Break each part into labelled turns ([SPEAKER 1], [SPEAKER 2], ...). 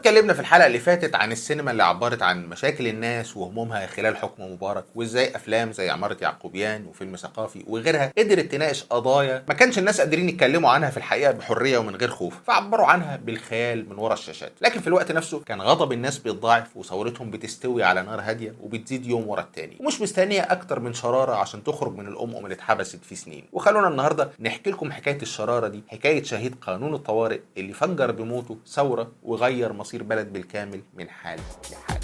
[SPEAKER 1] واتكلمنا في الحلقه اللي فاتت عن السينما اللي عبرت عن مشاكل الناس وهمومها خلال حكم مبارك وازاي افلام زي عماره يعقوبيان وفيلم ثقافي وغيرها قدرت تناقش قضايا ما كانش الناس قادرين يتكلموا عنها في الحقيقه بحريه ومن غير خوف فعبروا عنها بالخيال من ورا الشاشات لكن في الوقت نفسه كان غضب الناس بيتضاعف وثورتهم بتستوي على نار هاديه وبتزيد يوم ورا التاني ومش مستنيه اكتر من شراره عشان تخرج من الام اللي اتحبست في سنين وخلونا النهارده نحكي لكم حكايه الشراره دي حكايه شهيد قانون الطوارئ اللي فجر بموته ثوره وغير مصير بلد بالكامل من حال لحال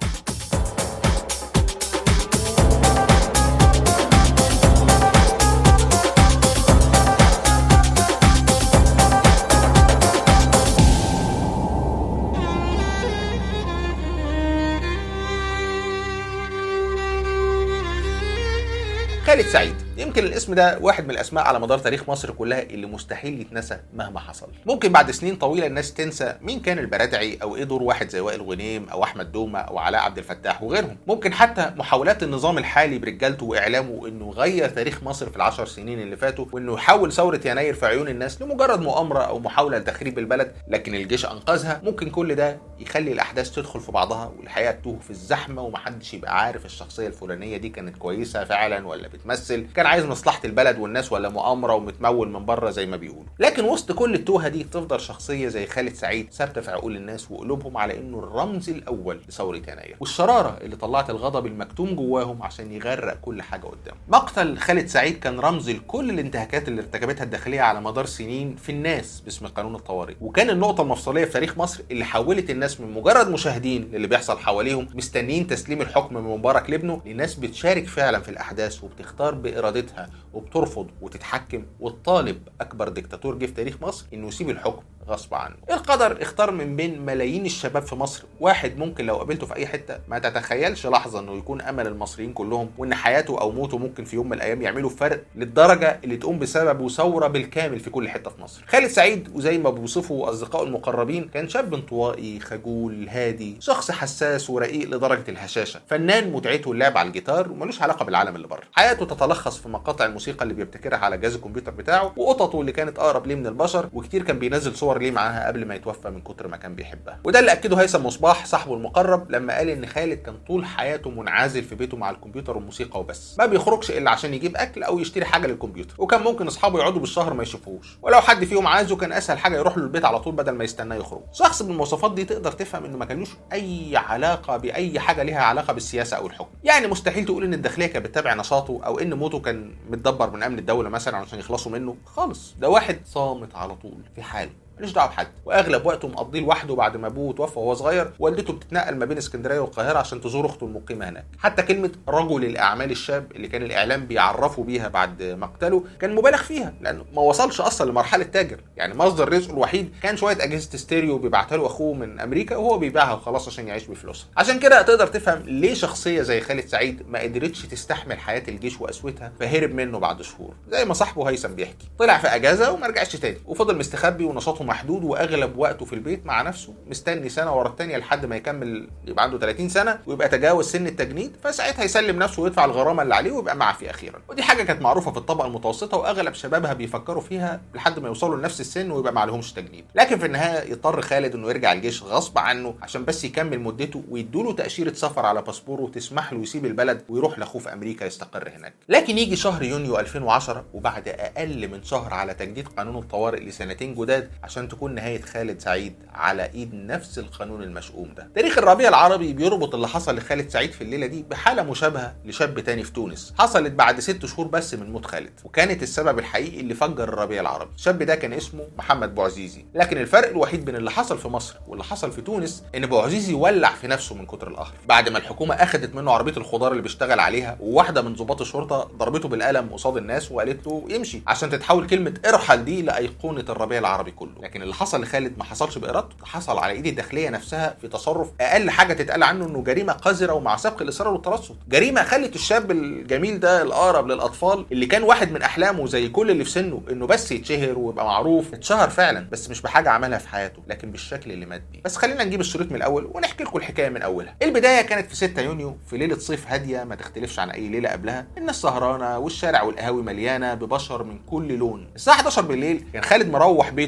[SPEAKER 1] خالد سعيد يمكن الاسم ده واحد من الاسماء على مدار تاريخ مصر كلها اللي مستحيل يتنسى مهما حصل ممكن بعد سنين طويله الناس تنسى مين كان البرادعي او ايه دور واحد زي وائل غنيم او احمد دومه او علاء عبد الفتاح وغيرهم ممكن حتى محاولات النظام الحالي برجالته واعلامه انه غير تاريخ مصر في العشر سنين اللي فاتوا وانه يحول ثوره يناير في عيون الناس لمجرد مؤامره او محاوله لتخريب البلد لكن الجيش انقذها ممكن كل ده يخلي الاحداث تدخل في بعضها والحقيقه تتوه في الزحمه ومحدش يبقى عارف الشخصيه الفلانيه دي كانت كويسه فعلا ولا بتمثل كان عايز مصلحه البلد والناس ولا مؤامره ومتمول من بره زي ما بيقولوا لكن وسط كل التوهه دي تفضل شخصيه زي خالد سعيد ثابته في عقول الناس وقلوبهم على انه الرمز الاول لثوره يناير والشراره اللي طلعت الغضب المكتوم جواهم عشان يغرق كل حاجه قدامه مقتل خالد سعيد كان رمز لكل الانتهاكات اللي ارتكبتها الداخليه على مدار سنين في الناس باسم قانون الطوارئ وكان النقطه المفصليه في تاريخ مصر اللي حولت الناس من مجرد مشاهدين للي بيحصل حواليهم مستنيين تسليم الحكم من مبارك لابنه لناس بتشارك فعلا في الاحداث وبتختار بارادتها وبترفض وتتحكم وتطالب اكبر دكتاتور جه في تاريخ مصر انه يسيب الحكم غصب عنه القدر اختار من بين ملايين الشباب في مصر واحد ممكن لو قابلته في اي حته ما تتخيلش لحظه انه يكون امل المصريين كلهم وان حياته او موته ممكن في يوم من الايام يعملوا فرق للدرجه اللي تقوم بسببه ثوره بالكامل في كل حته في مصر خالد سعيد وزي ما بيوصفه اصدقائه المقربين كان شاب انطوائي خجول هادي شخص حساس ورقيق لدرجه الهشاشه فنان متعته اللعب على الجيتار وملوش علاقه بالعالم اللي بره حياته تتلخص في مقاطع الموسيقى اللي بيبتكرها على جهاز الكمبيوتر بتاعه وقططه اللي كانت اقرب ليه من البشر وكتير كان بينزل صور ليه معاها قبل ما يتوفى من كتر ما كان بيحبها وده اللي اكده هيثم مصباح صاحبه المقرب لما قال ان خالد كان طول حياته منعزل في بيته مع الكمبيوتر والموسيقى وبس ما بيخرجش الا عشان يجيب اكل او يشتري حاجه للكمبيوتر وكان ممكن اصحابه يقعدوا بالشهر ما يشوفوهوش ولو حد فيهم عايزه كان اسهل حاجه يروح له البيت على طول بدل ما يستناه يخرج شخص بالمواصفات دي تقدر تفهم انه ما كانلوش اي علاقه باي حاجه ليها علاقه بالسياسه او الحكم يعني مستحيل تقول ان الداخليه كانت بتتابع نشاطه او ان موته كان متدبر من امن الدوله مثلا عشان يخلصوا منه خالص ده واحد صامت على طول في حاله ملوش دعوه بحد واغلب وقته مقضيه لوحده بعد ما ابوه توفى وهو صغير والدته بتتنقل ما بين اسكندريه والقاهره عشان تزور اخته المقيمه هناك حتى كلمه رجل الاعمال الشاب اللي كان الاعلام بيعرفوا بيها بعد مقتله كان مبالغ فيها لانه ما وصلش اصلا لمرحله تاجر يعني مصدر رزقه الوحيد كان شويه اجهزه ستيريو بيبعتها له اخوه من امريكا وهو بيبيعها وخلاص عشان يعيش بفلوسها عشان كده تقدر تفهم ليه شخصيه زي خالد سعيد ما قدرتش تستحمل حياه الجيش وقسوتها فهرب منه بعد شهور زي ما صاحبه هيثم بيحكي طلع في اجازه وما رجعش تاني وفضل مستخبي ونشاطه محدود واغلب اغلب وقته في البيت مع نفسه مستني سنه ورا الثانيه لحد ما يكمل يبقى عنده 30 سنه ويبقى تجاوز سن التجنيد فساعتها يسلم نفسه ويدفع الغرامه اللي عليه ويبقى معفي اخيرا ودي حاجه كانت معروفه في الطبقه المتوسطه واغلب شبابها بيفكروا فيها لحد ما يوصلوا لنفس السن ويبقى ما عليهمش تجنيد لكن في النهايه يضطر خالد انه يرجع الجيش غصب عنه عشان بس يكمل مدته ويدوا له تاشيره سفر على باسبوره تسمح له يسيب البلد ويروح لاخوه في امريكا يستقر هناك لكن يجي شهر يونيو 2010 وبعد اقل من شهر على تجديد قانون الطوارئ لسنتين جداد عشان تكون نهايه خالد سعيد على ايد نفس القانون المشؤوم ده تاريخ الربيع العربي بيربط اللي حصل لخالد سعيد في الليله دي بحاله مشابهه لشاب تاني في تونس حصلت بعد ست شهور بس من موت خالد وكانت السبب الحقيقي اللي فجر الربيع العربي الشاب ده كان اسمه محمد بوعزيزي لكن الفرق الوحيد بين اللي حصل في مصر واللي حصل في تونس ان بوعزيزي ولع في نفسه من كتر القهر بعد ما الحكومه اخذت منه عربيه الخضار اللي بيشتغل عليها وواحده من ضباط الشرطه ضربته بالقلم قصاد الناس وقالت له يمشي عشان تتحول كلمه ارحل دي لايقونه الربيع العربي كله لكن اللي حصل لخالد ما حصلش بارادته حصل على ايد الداخليه نفسها في تصرف اقل حاجه تتقال عنه انه جريمه قذره ومع سبق الاصرار والترصد جريمه خلت الشاب الجميل ده الاقرب للاطفال اللي كان واحد من احلامه زي كل اللي في سنه انه بس يتشهر ويبقى معروف اتشهر فعلا بس مش بحاجه عملها في حياته لكن بالشكل اللي مات بيه بس خلينا نجيب الشريط من الاول ونحكي لكم الحكايه من اولها البدايه كانت في 6 يونيو في ليله صيف هاديه ما تختلفش عن اي ليله قبلها الناس سهرانه والشارع والقهاوي مليانه ببشر من كل لون الساعه 11 بالليل كان خالد مروح بيته في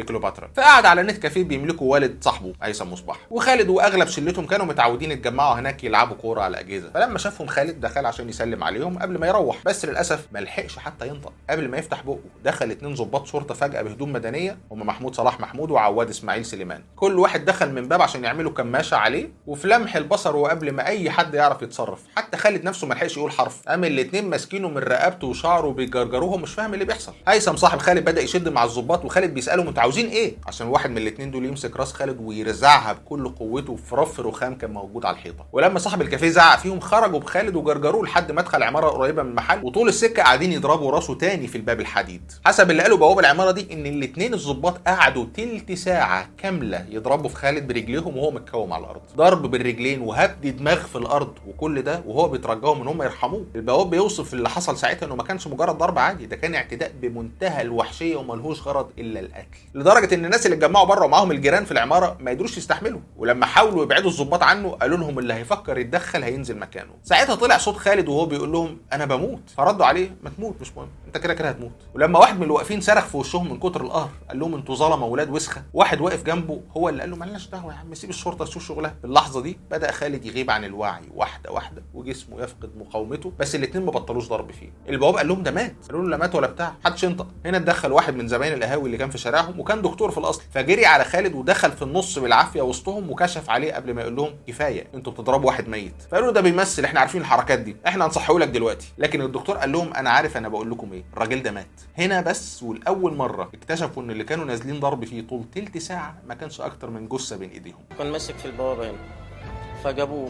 [SPEAKER 1] كليوباترا فقعد على نت كافيه بيملكه والد صاحبه هيثم مصباح وخالد واغلب شلتهم كانوا متعودين يتجمعوا هناك يلعبوا كوره على اجهزه فلما شافهم خالد دخل عشان يسلم عليهم قبل ما يروح بس للاسف ما لحقش حتى ينطق قبل ما يفتح بقه دخل اتنين ظباط شرطه فجاه بهدوم مدنيه هم محمود صلاح محمود وعواد اسماعيل سليمان كل واحد دخل من باب عشان يعملوا كماشه عليه وفي لمح البصر وقبل ما اي حد يعرف يتصرف حتى خالد نفسه ما لحقش يقول حرف قام الاتنين ماسكينه من رقبته وشعره بيجرجروه مش فاهم اللي بيحصل هيثم صاحب خالد بدا يشد مع الظباط وخالد بيسالهم انتوا عاوزين ايه عشان واحد من الاتنين دول يمسك راس خالد ويرزعها بكل قوته في رف رخام كان موجود على الحيطه ولما صاحب الكافيه زعق فيهم خرجوا بخالد وجرجروه لحد مدخل عماره قريبه من المحل وطول السكه قاعدين يضربوا راسه تاني في الباب الحديد حسب اللي قالوا بواب العماره دي ان الاتنين الظباط قعدوا تلت ساعه كامله يضربوا في خالد برجليهم وهو متكوم على الارض ضرب بالرجلين وهبد دماغ في الارض وكل ده وهو بيترجاهم ان هم يرحموه البواب بيوصف اللي حصل ساعتها انه ما كانش مجرد ضرب عادي ده كان اعتداء بمنتهى الوحشيه وملهوش غرض الا القتل لدرجه ان الناس اللي اتجمعوا بره ومعاهم الجيران في العماره ما يقدروش يستحملوا ولما حاولوا يبعدوا الظباط عنه قالوا لهم اللي هيفكر يتدخل هينزل مكانه ساعتها طلع صوت خالد وهو بيقول لهم انا بموت فردوا عليه ما تموت مش مهم انت كده كده هتموت ولما واحد من اللي واقفين صرخ في وشهم من كتر القهر قال لهم انتوا ظلمه ولاد وسخه واحد واقف جنبه هو اللي قال له مالناش دعوه يا عم سيب الشرطه تشوف شغلها في اللحظه دي بدا خالد يغيب عن الوعي واحده واحده وجسمه يفقد مقاومته بس الاثنين ما بطلوش ضرب فيه البواب قال لهم ده مات قالوا له لا مات ولا بتاع محدش ينطق هنا اتدخل واحد من زباين القهاوي اللي كان في شارعهم وكان دكتور في الاصل فجري على خالد ودخل في النص بالعافيه وسطهم وكشف عليه قبل ما يقول لهم كفايه انتوا بتضربوا واحد ميت فقالوا له ده بيمثل احنا عارفين الحركات دي احنا هنصحيه لك دلوقتي لكن الدكتور قال لهم انا عارف انا بقول لكم ايه الراجل ده مات هنا بس والاول مره اكتشفوا ان اللي كانوا نازلين ضرب فيه طول تلت ساعه ما كانش اكتر من جثه بين ايديهم
[SPEAKER 2] كان ماسك في البوابة هنا فجابوه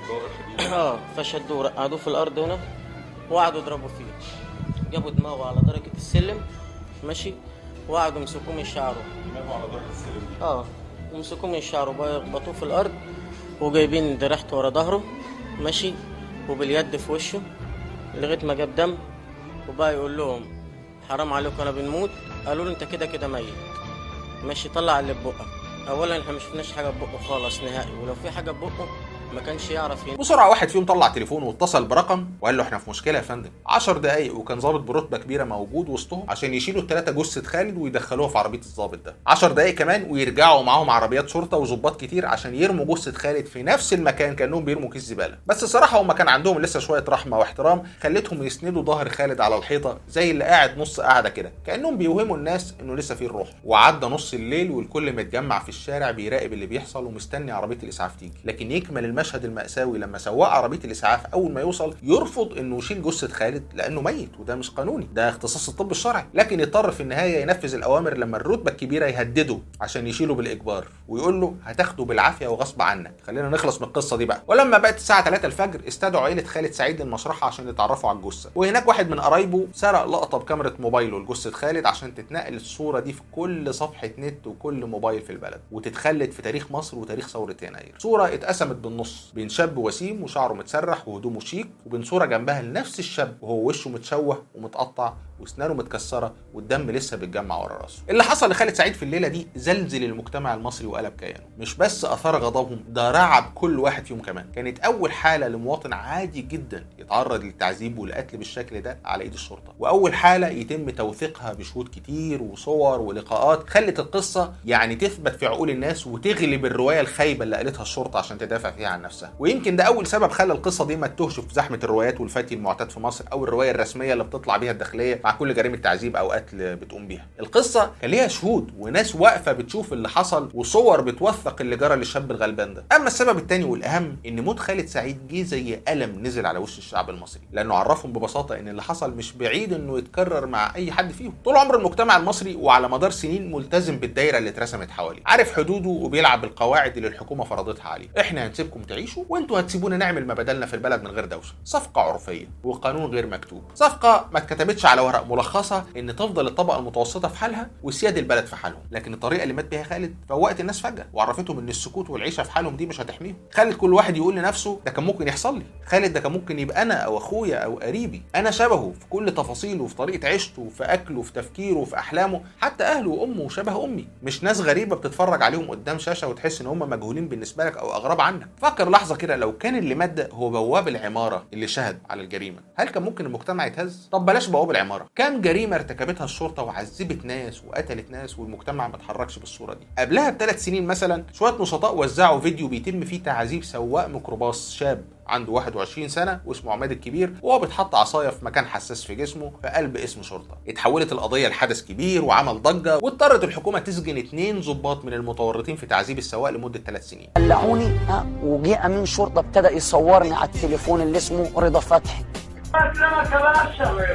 [SPEAKER 2] اه فشدوه قعدوه في الأرض هنا وقعدوا يضربوا فيه جابوا دماغه على درجة السلم ماشي وقعدوا يمسكوه من شعره اه يمسكوه من شعره بقى يخبطوه في الأرض وجايبين درحته ورا ظهره ماشي وباليد في وشه لغاية ما جاب دم وبقى يقول لهم حرام عليكم انا بنموت قالوا له انت كده كده ميت ماشي طلع اللي في بقك اولا احنا مش شفناش حاجه في بقه خالص نهائي ولو في حاجه في بقه ما كانش يعرف ين...
[SPEAKER 1] بسرعه واحد فيهم طلع تليفونه واتصل برقم وقال له احنا في مشكله يا فندم 10 دقايق وكان ظابط برتبه كبيره موجود وسطهم عشان يشيلوا الثلاثه جثه خالد ويدخلوها في عربيه الظابط ده 10 دقايق كمان ويرجعوا معاهم عربيات شرطه وظباط كتير عشان يرموا جثه خالد في نفس المكان كانهم بيرموا كيس زباله بس الصراحه هم كان عندهم لسه شويه رحمه واحترام خلتهم يسندوا ظهر خالد على الحيطه زي اللي قاعد نص قاعده كده كانهم بيوهموا الناس انه لسه فيه الروح وعدى نص الليل والكل متجمع في الشارع بيراقب اللي بيحصل ومستني عربيه الاسعاف تيجي لكن يكمل المشهد المأساوي لما سواق عربيه الاسعاف اول ما يوصل يرفض انه يشيل جثه خالد لانه ميت وده مش قانوني ده اختصاص الطب الشرعي لكن يضطر في النهايه ينفذ الاوامر لما الرتبه الكبيره يهدده عشان يشيله بالاجبار ويقول له هتاخده بالعافيه وغصب عنك خلينا نخلص من القصه دي بقى ولما بقت الساعه 3 الفجر استدعوا عيله خالد سعيد للمشرحه عشان يتعرفوا على الجثه وهناك واحد من قرايبه سرق لقطه بكاميرا موبايله لجثه خالد عشان تتنقل الصوره دي في كل صفحه نت وكل موبايل في البلد وتتخلد في تاريخ مصر وتاريخ ثوره يناير صوره اتقسمت بالنص بين شاب وسيم وشعره متسرح وهدومه شيك وبين صوره جنبها لنفس الشاب وهو وشه متشوه ومتقطع واسنانه متكسره والدم لسه بيتجمع ورا راسه اللي حصل لخالد سعيد في الليله دي زلزل المجتمع المصري وقلب كيانه مش بس اثار غضبهم ده رعب كل واحد فيهم كمان كانت اول حاله لمواطن عادي جدا يتعرض للتعذيب والقتل بالشكل ده على ايد الشرطه واول حاله يتم توثيقها بشهود كتير وصور ولقاءات خلت القصه يعني تثبت في عقول الناس وتغلب الروايه الخايبه اللي قالتها الشرطه عشان تدافع فيها عن نفسها ويمكن ده اول سبب خلى القصه دي ما تتوهش في زحمه الروايات والفتي المعتاد في مصر او الروايه الرسميه اللي بتطلع بيها الداخليه مع كل جريمه تعذيب او قتل بتقوم بيها القصه كان ليها شهود وناس واقفه بتشوف اللي حصل وصور بتوثق اللي جرى للشاب الغلبان ده اما السبب الثاني والاهم ان موت خالد سعيد جه زي قلم نزل على وش الشعب المصري لانه عرفهم ببساطه ان اللي حصل مش بعيد انه يتكرر مع اي حد فيهم طول عمر المجتمع المصري وعلى مدار سنين ملتزم بالدايره اللي اترسمت حواليه عارف حدوده وبيلعب بالقواعد اللي الحكومه فرضتها عليه احنا هنسيبكم تعيشوا وانتوا هتسيبونا نعمل ما بدلنا في البلد من غير دوشه صفقه عرفيه وقانون غير مكتوب صفقه ما اتكتبتش على ورق ملخصه ان تفضل الطبقه المتوسطه في حالها وسياد البلد في حالهم لكن الطريقه اللي مات بيها خالد فوقت الناس فجاه وعرفتهم ان السكوت والعيشه في حالهم دي مش هتحميهم خالد كل واحد يقول لنفسه ده كان ممكن يحصل لي خالد ده كان ممكن يبقى انا او اخويا او قريبي انا شبهه في كل تفاصيله في طريقه عيشته في اكله في تفكيره في احلامه حتى اهله وامه شبه امي مش ناس غريبه بتتفرج عليهم قدام شاشه وتحس ان هم مجهولين بالنسبه لك او اغراب عنك فكر فكر لحظه كده لو كان اللي مات ده هو بواب العماره اللي شهد على الجريمه هل كان ممكن المجتمع يتهز طب بلاش بواب العماره كام جريمه ارتكبتها الشرطه وعذبت ناس وقتلت ناس والمجتمع ما اتحركش بالصوره دي قبلها بثلاث سنين مثلا شويه نشطاء وزعوا فيديو بيتم فيه تعذيب سواق ميكروباص شاب عنده 21 سنه واسمه عماد الكبير وهو بيتحط عصايه في مكان حساس في جسمه في قلب اسم شرطه اتحولت القضيه لحدث كبير وعمل ضجه واضطرت الحكومه تسجن اثنين ضباط من المتورطين في تعذيب السواق لمده ثلاث سنين
[SPEAKER 3] قلعوني ها وجه امين شرطه ابتدى يصورني على التليفون اللي اسمه رضا فتحي
[SPEAKER 4] اسلمك يا باشا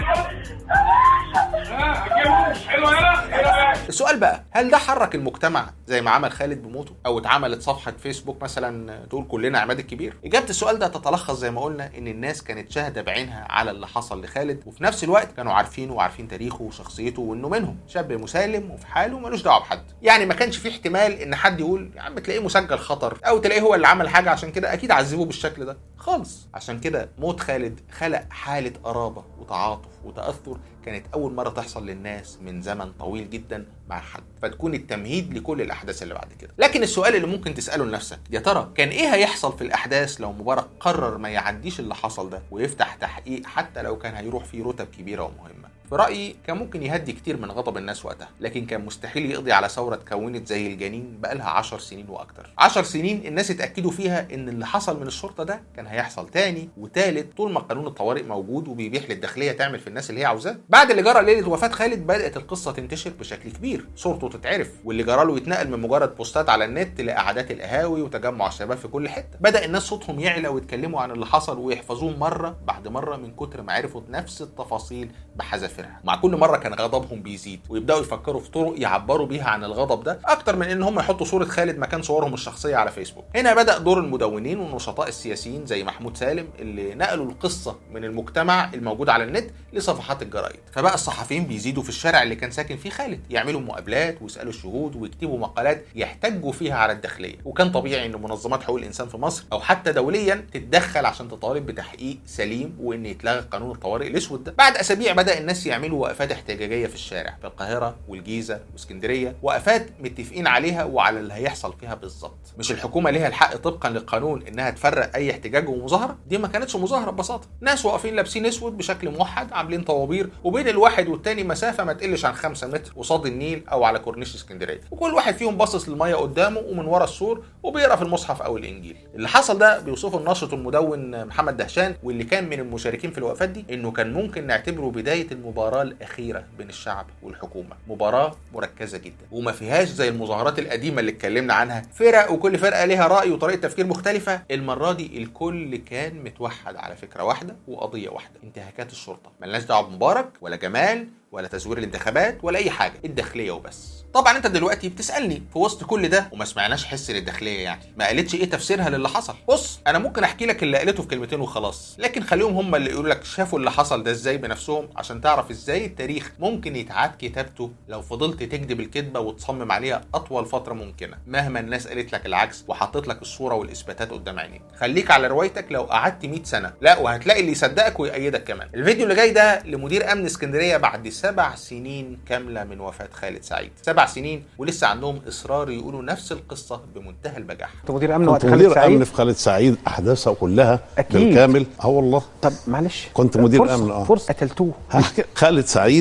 [SPEAKER 4] حلو هنا
[SPEAKER 1] السؤال بقى هل ده حرك المجتمع زي ما عمل خالد بموته او اتعملت صفحه فيسبوك مثلا تقول كلنا عماد الكبير اجابه السؤال ده تتلخص زي ما قلنا ان الناس كانت شاهده بعينها على اللي حصل لخالد وفي نفس الوقت كانوا عارفينه وعارفين تاريخه وشخصيته وانه منهم شاب مسالم وفي حاله ملوش دعوه بحد يعني ما كانش في احتمال ان حد يقول يا عم تلاقيه مسجل خطر او تلاقيه هو اللي عمل حاجه عشان كده اكيد عذبوه بالشكل ده خالص عشان كده موت خالد خلق حاله قرابه وتعاطف وتاثر كانت اول مره تحصل للناس من زمن طويل جدا مع حد فتكون التمهيد لكل الاحداث اللي بعد كده لكن السؤال اللي ممكن تساله لنفسك يا ترى كان ايه هيحصل في الاحداث لو مبارك قرر ما يعديش اللي حصل ده ويفتح تحقيق حتى لو كان هيروح فيه رتب كبيره ومهمه في رأيي كان ممكن يهدي كتير من غضب الناس وقتها لكن كان مستحيل يقضي على ثورة اتكونت زي الجنين بقالها عشر سنين وأكتر عشر سنين الناس اتأكدوا فيها إن اللي حصل من الشرطة ده كان هيحصل تاني وتالت طول ما قانون الطوارئ موجود وبيبيح للداخلية تعمل في الناس اللي هي عاوزاه بعد اللي جرى ليلة وفاة خالد بدأت القصة تنتشر بشكل كبير صورته تتعرف واللي جرى له يتنقل من مجرد بوستات على النت لقعدات القهاوي وتجمع الشباب في كل حتة بدأ الناس صوتهم يعلى ويتكلموا عن اللي حصل ويحفظوه مرة بعد مرة من كتر ما عرفوا نفس التفاصيل بحذافيرها مع كل مرة كان غضبهم بيزيد ويبداوا يفكروا في طرق يعبروا بيها عن الغضب ده اكتر من ان هم يحطوا صوره خالد مكان صورهم الشخصيه على فيسبوك هنا بدا دور المدونين والنشطاء السياسيين زي محمود سالم اللي نقلوا القصه من المجتمع الموجود على النت لصفحات الجرايد فبقى الصحفيين بيزيدوا في الشارع اللي كان ساكن فيه خالد يعملوا مقابلات ويسالوا الشهود ويكتبوا مقالات يحتجوا فيها على الداخليه وكان طبيعي ان منظمات حقوق الانسان في مصر او حتى دوليا تتدخل عشان تطالب بتحقيق سليم وان يتلغى قانون الطوارئ الاسود ده بعد اسابيع بدا الناس يعملوا وقفات احتجاجيه في الشارع في القاهره والجيزه واسكندريه وقفات متفقين عليها وعلى اللي هيحصل فيها بالظبط مش الحكومه ليها الحق طبقا للقانون انها تفرق اي احتجاج ومظاهره دي ما كانتش مظاهره ببساطه ناس واقفين لابسين اسود بشكل موحد عاملين طوابير وبين الواحد والتاني مسافه ما تقلش عن 5 متر قصاد النيل او على كورنيش اسكندريه وكل واحد فيهم باصص للميه قدامه ومن ورا السور وبيقرا في المصحف او الانجيل اللي حصل ده بيوصفه الناشط المدون محمد دهشان واللي كان من المشاركين في الوقفات دي انه كان ممكن نعتبره بدايه المباراه الاخيره بين الشعب والحكومه مباراه مركزه جدا وما فيهاش زي المظاهرات القديمه اللي اتكلمنا عنها فرق وكل فرقه ليها راي وطريقه تفكير مختلفه المره دي الكل كان متوحد على فكره واحده وقضيه واحده انتهاكات الشرطه ملناش دعوه بمبارك ولا جمال ولا تزوير الانتخابات ولا اي حاجه الداخليه وبس طبعا انت دلوقتي بتسالني في وسط كل ده وما سمعناش حس للداخليه يعني ما قالتش ايه تفسيرها للي حصل بص انا ممكن احكي لك اللي قالته في كلمتين وخلاص لكن خليهم هم اللي يقولوا لك شافوا اللي حصل ده ازاي بنفسهم عشان تعرف ازاي التاريخ ممكن يتعاد كتابته لو فضلت تكذب الكذبه وتصمم عليها اطول فتره ممكنه مهما الناس قالت لك العكس وحطيت لك الصوره والاثباتات قدام عينيك خليك على روايتك لو قعدت 100 سنه لا وهتلاقي اللي يصدقك ويأيدك كمان الفيديو اللي جاي ده لمدير امن اسكندريه بعد سبع سنين كامله من وفاه خالد سعيد سبع سنين ولسه عندهم اصرار يقولوا نفس القصه بمنتهى البجاحه
[SPEAKER 5] كنت مدير امن وقت
[SPEAKER 6] كنت
[SPEAKER 5] خالد
[SPEAKER 6] مدير امن
[SPEAKER 5] سعيد
[SPEAKER 6] في خالد سعيد احداثها كلها
[SPEAKER 5] أكيد.
[SPEAKER 6] بالكامل اه والله
[SPEAKER 5] طب معلش
[SPEAKER 6] كنت مدير
[SPEAKER 5] فرصة
[SPEAKER 6] أمن، آه.
[SPEAKER 5] فرصه قتلتوه
[SPEAKER 6] هحكي خالد سعيد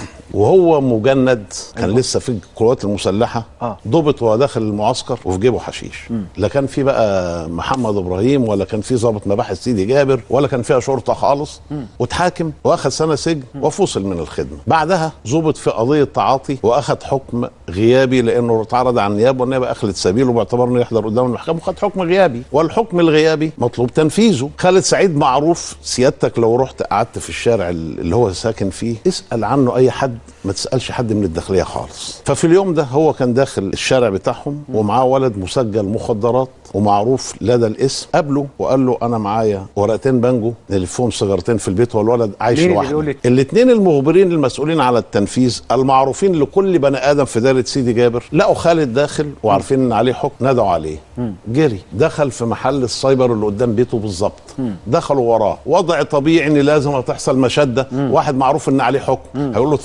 [SPEAKER 6] وهو مجند كان لسه في القوات المسلحه
[SPEAKER 5] آه.
[SPEAKER 6] ضبط وهو داخل المعسكر وفي جيبه حشيش لا كان في بقى محمد ابراهيم ولا كان في ضابط مباحث سيدي جابر ولا كان فيها شرطه خالص واتحاكم واخد سنه سجن وفصل من الخدمه بعدها ضبط في قضيه تعاطي واخد حكم غيابي لانه اتعرض عن النيابه والنيابه اخلت سبيله باعتبار انه يحضر قدام المحكمه وخد حكم غيابي والحكم الغيابي مطلوب تنفيذه خالد سعيد معروف سيادتك لو رحت قعدت في الشارع اللي هو ساكن فيه اسال عنه اي حد ما تسالش حد من الداخليه خالص ففي اليوم ده هو كان داخل الشارع بتاعهم ومعاه ولد مسجل مخدرات ومعروف لدى الاسم قابله وقال له انا معايا ورقتين بانجو نلفهم سيجارتين في البيت والولد عايش
[SPEAKER 5] مين اللي
[SPEAKER 6] لوحده
[SPEAKER 5] بيقول لك؟
[SPEAKER 6] الاثنين المخبرين المسؤولين على التنفيذ المعروفين لكل بني ادم في دايره سيدي جابر لقوا خالد داخل وعارفين ان عليه حكم ندعوا عليه جري دخل في محل السايبر اللي قدام بيته بالظبط دخلوا وراه وضع طبيعي ان لازم هتحصل مشده واحد معروف ان عليه حكم هيقول له اتفضل سيادتك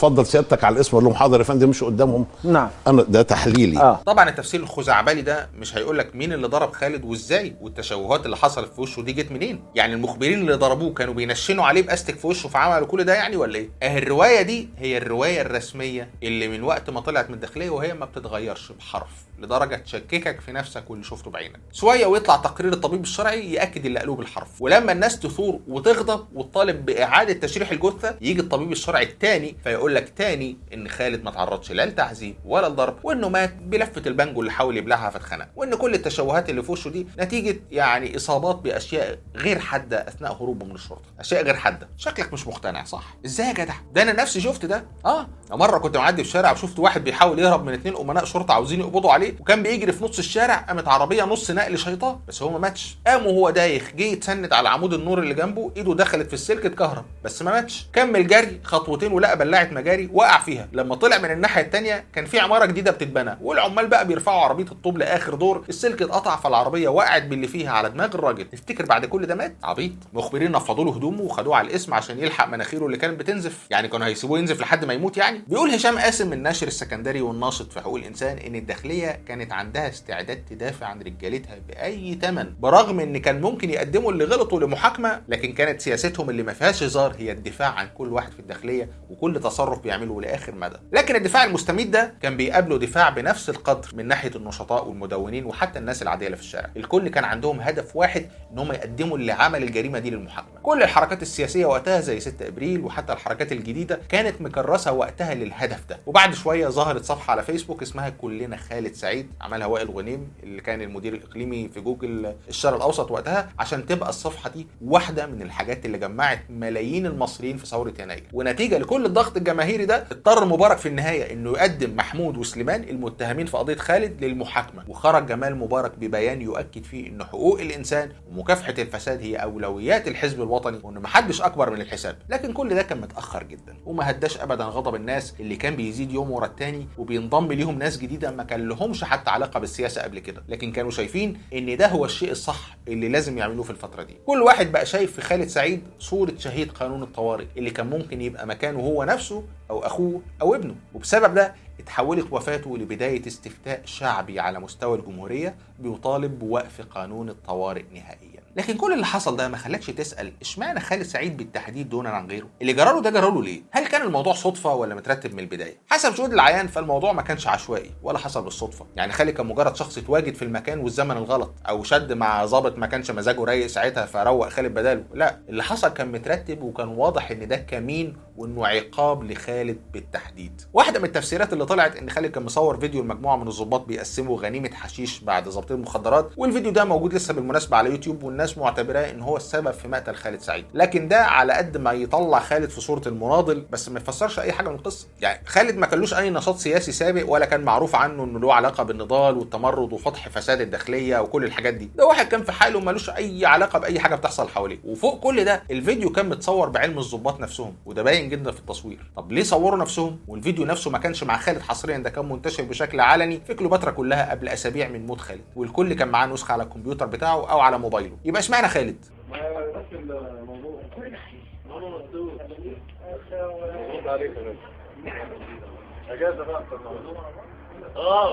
[SPEAKER 6] سيادتك على الاسم اقول لهم حاضر يا فندم مش قدامهم
[SPEAKER 5] نعم
[SPEAKER 6] انا ده تحليلي
[SPEAKER 5] اه
[SPEAKER 1] طبعا التفسير الخزعبلي ده مش هيقول لك مين اللي ضرب خالد وازاي والتشوهات اللي حصلت في وشه دي جت منين يعني المخبرين اللي ضربوه كانوا بينشنوا عليه باستك في وشه فعملوا كل ده يعني ولا ايه اه الروايه دي هي الروايه الرسميه اللي من وقت ما طلعت من الداخليه وهي ما بتتغيرش بحرف لدرجه تشككك في نفسك واللي شفته بعينك شويه ويطلع تقرير الطبيب الشرعي ياكد اللي قالوه بالحرف ولما الناس تثور وتغضب وتطالب باعاده تشريح الجثه يجي الطبيب الشرعي الثاني فيقول لك تاني ان خالد ما تعرضش لا لتعذيب ولا لضرب وانه مات بلفه البانجو اللي حاول يبلعها فاتخنق وان كل التشوهات اللي في وشه دي نتيجه يعني اصابات باشياء غير حاده اثناء هروبه من الشرطه اشياء غير حاده شكلك مش مقتنع صح ازاي يا جدع ده انا نفسي شفت ده اه مره كنت معدي في الشارع وشفت واحد بيحاول يهرب من اتنين امناء شرطه عاوزين يقبضوا عليه وكان بيجري في نص الشارع قامت عربيه نص نقل شيطان بس هو ما ماتش قام وهو دايخ جه يتسند على عمود النور اللي جنبه ايده دخلت في السلك اتكهرب بس ما ماتش كمل جري خطوتين ولقى بلاعه مجاري وقع فيها لما طلع من الناحيه الثانيه كان في عماره جديده بتتبنى والعمال بقى بيرفعوا عربيه الطوب لاخر دور السلك اتقطع فالعربيه وقعت باللي فيها على دماغ الراجل تفتكر بعد كل ده مات عبيط مخبرين نفضوا له هدومه وخدوه على الاسم عشان يلحق مناخيره اللي كانت بتنزف يعني كانوا هيسيبوه ينزف لحد ما يموت يعني بيقول هشام قاسم الناشر السكندري والناشط في حقوق الانسان ان الداخليه كانت عندها استعداد تدافع عن رجالتها باي ثمن برغم ان كان ممكن يقدموا اللي غلطوا لمحاكمه لكن كانت سياستهم اللي ما فيهاش هزار هي الدفاع عن كل واحد في الداخليه وكل تصرف بيعمله لاخر مدى لكن الدفاع المستميت ده كان بيقابله دفاع بنفس القدر من ناحيه النشطاء والمدونين وحتى الناس العاديه اللي في الشارع الكل كان عندهم هدف واحد ان هم يقدموا اللي عمل الجريمه دي للمحاكمه كل الحركات السياسيه وقتها زي 6 ابريل وحتى الحركات الجديده كانت مكرسه وقتها للهدف ده وبعد شويه ظهرت صفحه على فيسبوك اسمها كلنا خالد سعيد عملها وائل غنيم اللي كان المدير الاقليمي في جوجل الشرق الاوسط وقتها عشان تبقى الصفحه دي واحده من الحاجات اللي جمعت ملايين المصريين في ثوره يناير ونتيجه لكل الضغط الجماهيري ده اضطر مبارك في النهايه انه يقدم محمود وسليمان المتهمين في قضيه خالد للمحاكمه وخرج جمال مبارك ببيان يؤكد فيه ان حقوق الانسان ومكافحه الفساد هي اولويات الحزب الوطني وان محدش اكبر من الحساب لكن كل ده كان متاخر جدا وما هداش ابدا غضب الناس اللي كان بيزيد يوم ورا التاني وبينضم ليهم ناس جديده ما كان لهمش حتى علاقه بالسياسه قبل كده لكن كانوا شايفين ان ده هو الشيء الصح اللي لازم يعملوه في الفتره دي كل واحد بقى شايف في خالد سعيد صوره شهيد قانون الطوارئ اللي كان ممكن يبقى مكانه هو نفسه او اخوه او ابنه وبسبب ده اتحولت وفاته لبدايه استفتاء شعبي على مستوى الجمهوريه بيطالب بوقف قانون الطوارئ نهائيا لكن كل اللي حصل ده ما خلاكش تسال اشمعنى خالد سعيد بالتحديد دون عن غيره اللي جراله ده جراله ليه هل كان الموضوع صدفه ولا مترتب من البدايه حسب شهود العيان فالموضوع ما كانش عشوائي ولا حصل بالصدفه يعني خالد كان مجرد شخص اتواجد في المكان والزمن الغلط او شد مع ظابط ما كانش مزاجه رايق ساعتها فروق خالد بداله لا اللي حصل كان مترتب وكان واضح ان ده كمين وانه عقاب لخالد بالتحديد واحده من التفسيرات اللي طلعت ان خالد كان مصور فيديو لمجموعه من الضباط بيقسموا غنيمه حشيش بعد ضبط المخدرات والفيديو ده موجود لسه بالمناسبه على يوتيوب والناس معتبراه ان هو السبب في مقتل خالد سعيد لكن ده على قد ما يطلع خالد في صوره المناضل بس ما يفسرش اي حاجه من القصه يعني خالد ما كانلوش اي نشاط سياسي سابق ولا كان معروف عنه انه له علاقه بالنضال والتمرد وفتح فساد الداخليه وكل الحاجات دي ده واحد كان في حاله ملوش اي علاقه باي حاجه بتحصل حواليه وفوق كل ده الفيديو كان متصور بعلم الضباط نفسهم وده باين جدا في التصوير طب ليه صوروا نفسهم والفيديو نفسه ما كانش مع خالد حصريا ده كان منتشر بشكل علني في كليوباترا كلها قبل اسابيع من موت خالد والكل كان معاه نسخه على الكمبيوتر بتاعه او على موبايله يبقى اشمعنى خالد
[SPEAKER 4] اجازه بقى اه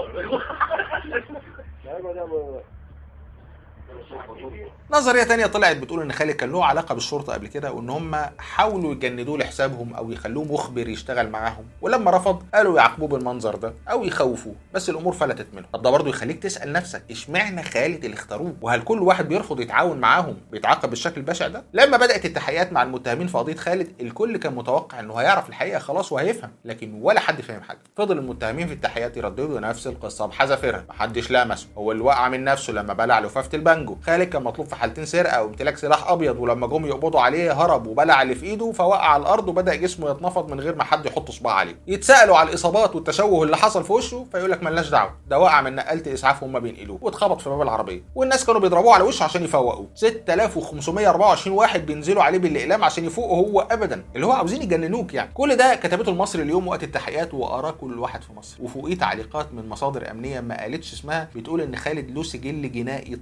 [SPEAKER 1] نظريه تانية طلعت بتقول ان خالد كان له علاقه بالشرطه قبل كده وان هم حاولوا يجندوه لحسابهم او يخلوه مخبر يشتغل معاهم ولما رفض قالوا يعاقبوه بالمنظر ده او يخوفوه بس الامور فلتت منه طب ده برضه يخليك تسال نفسك اشمعنى خالد اللي اختاروه وهل كل واحد بيرفض يتعاون معاهم بيتعاقب بالشكل البشع ده لما بدات التحقيقات مع المتهمين في قضيه خالد الكل كان متوقع انه هيعرف الحقيقه خلاص وهيفهم لكن ولا حد فهم حاجه فضل المتهمين في التحقيقات يرددوا نفس القصه بحذافيرها محدش لمسه هو اللي وقع من نفسه لما بلع لفافه البانجو خالد كان مطلوب في حالتين سرقه وامتلاك سلاح ابيض ولما جم يقبضوا عليه هرب وبلع اللي في ايده فوقع على الارض وبدا جسمه يتنفض من غير ما حد يحط صباع عليه يتسالوا على الاصابات والتشوه اللي حصل في وشه فيقول لك ملناش دعوه ده وقع من نقاله اسعاف وهم بينقلوه واتخبط في باب العربيه والناس كانوا بيضربوه على وشه عشان يفوقوه 6524 واحد بينزلوا عليه بالاقلام عشان يفوقوا هو ابدا اللي هو عاوزين يجننوك يعني كل ده كتبته المصري اليوم وقت التحقيقات وقراه كل واحد في مصر وفوقيه تعليقات من مصادر امنيه ما قالتش اسمها بتقول ان خالد له سجل جنائي طويل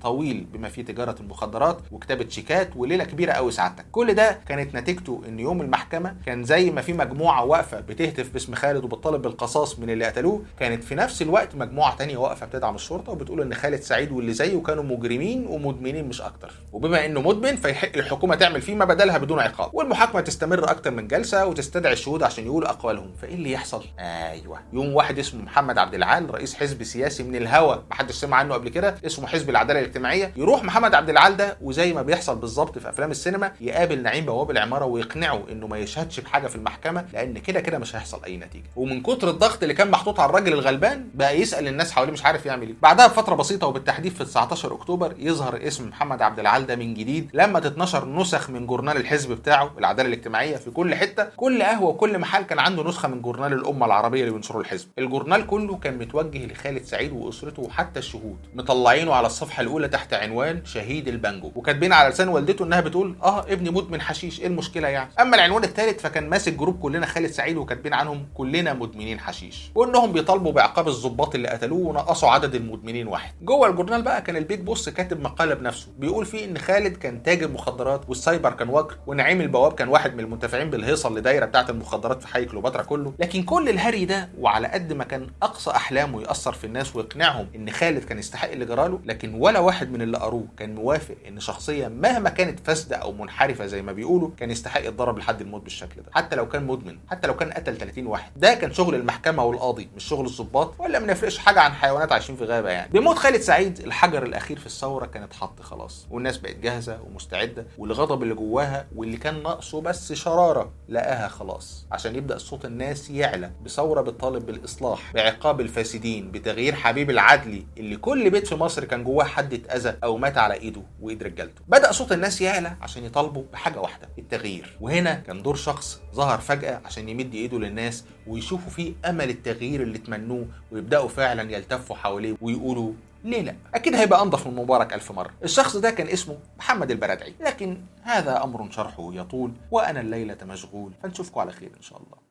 [SPEAKER 1] طويل بما فيه تجاره المخدرات وكتابه شيكات وليله كبيره قوي سعادتك كل ده كانت نتيجته ان يوم المحكمه كان زي ما في مجموعه واقفه بتهتف باسم خالد وبتطالب بالقصاص من اللي قتلوه كانت في نفس الوقت مجموعه تانية واقفه بتدعم الشرطه وبتقول ان خالد سعيد واللي زيه كانوا مجرمين ومدمنين مش اكتر وبما انه مدمن فيحق الحكومه تعمل فيه ما بدلها بدون عقاب والمحاكمه تستمر اكتر من جلسه وتستدعي الشهود عشان يقولوا اقوالهم فايه اللي يحصل ايوه يوم واحد اسمه محمد عبد العال رئيس حزب سياسي من الهوى محدش سمع عنه قبل كده اسمه حزب العداله الاجتماعيه يروح محمد عبد العال ده وزي ما بيحصل بالظبط في افلام السينما يقابل نعيم بواب العماره ويقنعه انه ما يشهدش بحاجه في المحكمه لان كده كده مش هيحصل اي نتيجه ومن كتر الضغط اللي كان محطوط على الراجل الغلبان بقى يسال الناس حواليه مش عارف يعمل ايه بعدها بفتره بسيطه وبالتحديد في 19 اكتوبر يظهر اسم محمد عبد العال ده من جديد لما تتنشر نسخ من جورنال الحزب بتاعه العداله الاجتماعيه في كل حته كل قهوه وكل محل كان عنده نسخه من جورنال الامه العربيه اللي بينشره الحزب الجورنال كله كان متوجه لخالد سعيد واسرته وحتى الشهود مطلعينه على الصفحه الاولى تحت عنوان شهيد البانجو وكاتبين على لسان والدته انها بتقول اه ابني مدمن حشيش ايه المشكله يعني اما العنوان الثالث فكان ماسك جروب كلنا خالد سعيد وكاتبين عنهم كلنا مدمنين حشيش وانهم بيطالبوا بعقاب الضباط اللي قتلوه ونقصوا عدد المدمنين واحد جوه الجورنال بقى كان البيج بوس كاتب مقاله بنفسه بيقول فيه ان خالد كان تاجر مخدرات والسايبر كان وجر ونعيم البواب كان واحد من المنتفعين بالهيصه اللي دايره بتاعه المخدرات في حي كليوباترا كله لكن كل الهري ده وعلى قد ما كان اقصى احلامه ياثر في الناس ويقنعهم ان خالد كان يستحق اللي جراله لكن ولا واحد من اللي قروه كان موافق ان شخصيه مهما كانت فاسده او منحرفه زي ما بيقولوا كان يستحق يتضرب لحد الموت بالشكل ده حتى لو كان مدمن حتى لو كان قتل 30 واحد ده كان شغل المحكمه والقاضي مش شغل الضباط ولا ما يفرقش حاجه عن حيوانات عايشين في غابه يعني بموت خالد سعيد الحجر الاخير في الثوره كان اتحط خلاص والناس بقت جاهزه ومستعده والغضب اللي جواها واللي كان ناقصه بس شراره لقاها خلاص عشان يبدا صوت الناس يعلى بثوره بتطالب بالاصلاح بعقاب الفاسدين بتغيير حبيب العدلي اللي كل بيت في مصر كان جواه حد اتاذى او مات على ايده وايد رجالته بدا صوت الناس يعلى عشان يطالبوا بحاجه واحده التغيير وهنا كان دور شخص ظهر فجاه عشان يمد ايده للناس ويشوفوا فيه امل التغيير اللي تمنوه ويبداوا فعلا يلتفوا حواليه ويقولوا ليه لا؟ أكيد هيبقى أنظف من مبارك ألف مرة. الشخص ده كان اسمه محمد البرادعي، لكن هذا أمر شرحه يطول وأنا الليلة مشغول، فنشوفكم على خير إن شاء الله.